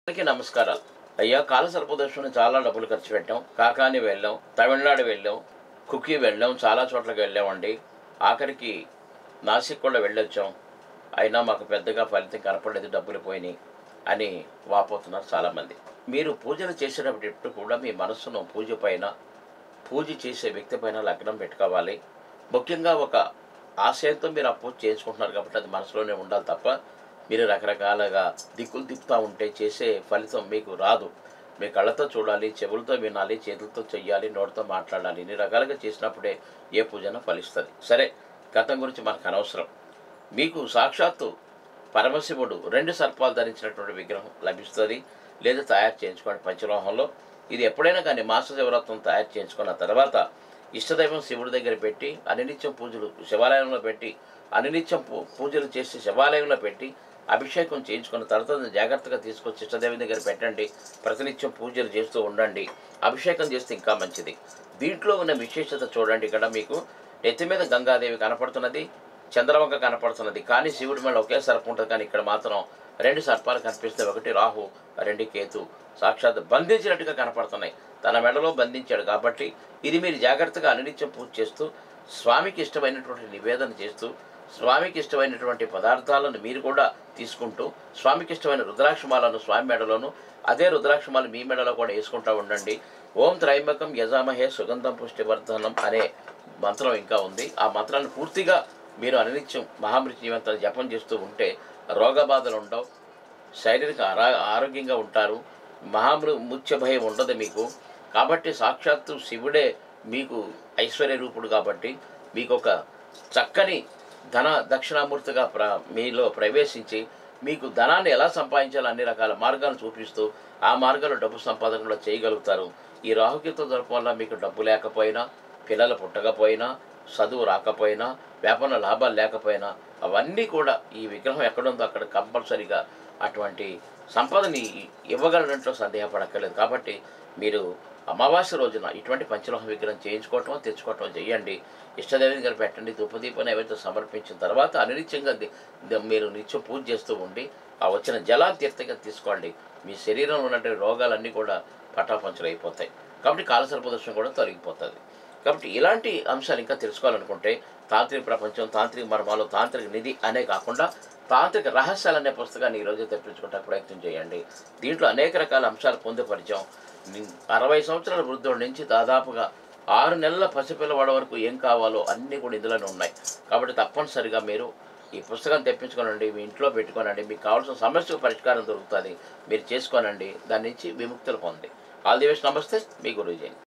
అందరికీ నమస్కారాలు అయ్యా కాల సర్పదర్శనం చాలా డబ్బులు ఖర్చు పెట్టాం కాకాని వెళ్ళాం తమిళనాడు వెళ్ళాం కుకీ వెళ్ళాం చాలా చోట్లకి వెళ్ళామండి ఆఖరికి నాసిక్ కూడా వెళ్ళొచ్చాం అయినా మాకు పెద్దగా ఫలితం కనపడలేదు డబ్బులు పోయినాయి అని వాపోతున్నారు చాలామంది మీరు పూజలు చేసేటప్పుడు ఎప్పుడు కూడా మీ మనస్సును పూజ పైన పూజ చేసే వ్యక్తి పైన లగ్నం పెట్టుకోవాలి ముఖ్యంగా ఒక ఆశయంతో మీరు ఆ పూజ చేసుకుంటున్నారు కాబట్టి అది మనసులోనే ఉండాలి తప్ప మీరు రకరకాలుగా దిక్కులు తిప్పుతూ ఉంటే చేసే ఫలితం మీకు రాదు మీ కళ్ళతో చూడాలి చెవులతో వినాలి చేతులతో చెయ్యాలి నోటితో మాట్లాడాలి ఇన్ని రకాలుగా చేసినప్పుడే ఏ పూజన ఫలిస్తుంది సరే గతం గురించి మనకు అనవసరం మీకు సాక్షాత్తు పరమశివుడు రెండు సర్పాలు ధరించినటువంటి విగ్రహం లభిస్తుంది లేదా తయారు చేయించుకోండి పంచలోహంలో ఇది ఎప్పుడైనా కానీ మాస శివరాత్రం తయారు చేయించుకున్న తర్వాత ఇష్టదైవం శివుడి దగ్గర పెట్టి అనినిత్యం పూజలు శివాలయంలో పెట్టి అనినిత్యం పూ పూజలు చేసి శివాలయంలో పెట్టి అభిషేకం చేయించుకున్న తర్వాత దాన్ని జాగ్రత్తగా తీసుకొచ్చి ఇష్టదైవం దగ్గర పెట్టండి ప్రతినిత్యం పూజలు చేస్తూ ఉండండి అభిషేకం చేస్తే ఇంకా మంచిది దీంట్లో ఉన్న విశేషత చూడండి ఇక్కడ మీకు నెత్తి మీద గంగాదేవి కనపడుతున్నది చంద్రవంక కనపడుతున్నది కానీ శివుడి మీద ఒకే సర్పం ఉంటుంది కానీ ఇక్కడ మాత్రం రెండు సర్పాలు కనిపిస్తాయి ఒకటి రాహు రెండు కేతు సాక్షాత్ బంధించినట్టుగా కనపడుతున్నాయి తన మెడలో బంధించాడు కాబట్టి ఇది మీరు జాగ్రత్తగా అనినిత్యం పూజ చేస్తూ స్వామికి ఇష్టమైనటువంటి నివేదన చేస్తూ స్వామికి ఇష్టమైనటువంటి పదార్థాలను మీరు కూడా తీసుకుంటూ స్వామికి ఇష్టమైన రుద్రాక్షమాలను స్వామి మెడలోను అదే రుద్రాక్షమాలు మీ మెడలో కూడా వేసుకుంటూ ఉండండి ఓం త్రైంబకం యజామహే సుగంధం పుష్టివర్ధనం అనే మంత్రం ఇంకా ఉంది ఆ మంత్రాన్ని పూర్తిగా మీరు అనినిత్యం మహామృత్యువంతాలు జపం చేస్తూ ఉంటే రోగ బాధలు ఉండవు శారీరక ఆరా ఆరోగ్యంగా ఉంటారు మహామృ ముత్య భయం ఉండదు మీకు కాబట్టి సాక్షాత్తు శివుడే మీకు ఐశ్వర్య రూపుడు కాబట్టి మీకు ఒక చక్కని ధన దక్షిణామూర్తిగా ప్ర మీలో ప్రవేశించి మీకు ధనాన్ని ఎలా సంపాదించాలో అన్ని రకాల మార్గాలు చూపిస్తూ ఆ మార్గంలో డబ్బు సంపాదన కూడా చేయగలుగుతారు ఈ రాహుకేతు జరపడం వల్ల మీకు డబ్బు లేకపోయినా పిల్లలు పుట్టకపోయినా చదువు రాకపోయినా వ్యాపార లాభాలు లేకపోయినా అవన్నీ కూడా ఈ విగ్రహం ఎక్కడుందో అక్కడ కంపల్సరీగా అటువంటి సంపదని ఇవ్వగలడంట్లో సందేహపడక్కర్లేదు కాబట్టి మీరు అమావాస్య రోజున ఇటువంటి పంచలోహ విగ్రహం చేయించుకోవటం తెచ్చుకోవటం చేయండి ఇష్టదేవి దగ్గర పెట్టండి ధూపదీప నైవేద్యం సమర్పించిన తర్వాత అనినిత్యంగా ది- ది- మీరు నిత్యం పూజ చేస్తూ ఉండి ఆ వచ్చిన జలాన్ని తీర్థంగా తీసుకోండి మీ శరీరంలో ఉన్నటువంటి రోగాలన్నీ కూడా పటాపంచలు అయిపోతాయి కాబట్టి కాలసర్పదర్శనం కూడా తొలగిపోతుంది కాబట్టి ఇలాంటి అంశాలు ఇంకా తెలుసుకోవాలనుకుంటే తాంత్రిక ప్రపంచం తాంత్రిక మర్మాలు తాంత్రిక నిధి అనే కాకుండా తాంత్రిక రహస్యాలు అనే పుస్తకాన్ని ఈరోజు తెప్పించుకోవడానికి ప్రయత్నం చేయండి దీంట్లో అనేక రకాల అంశాలు పొందుపరిచాం ని- అరవై సంవత్సరాల వృద్ధుడి నుంచి దాదాపుగా ఆరు నెలల పసిపిల్లవాడ వరకు ఏం కావాలో అన్నీ కూడా ఇందులోనే ఉన్నాయి కాబట్టి తప్పనిసరిగా మీరు ఈ పుస్తకం తెప్పించుకోనండి మీ ఇంట్లో పెట్టుకోనండి మీకు కావాల్సిన సమస్యకు పరిష్కారం దొరుకుతుంది మీరు చేసుకోనండి దాని నుంచి విముక్తులు పొంది ఆల్ ది బెస్ట్ నమస్తే మీ గురూజీ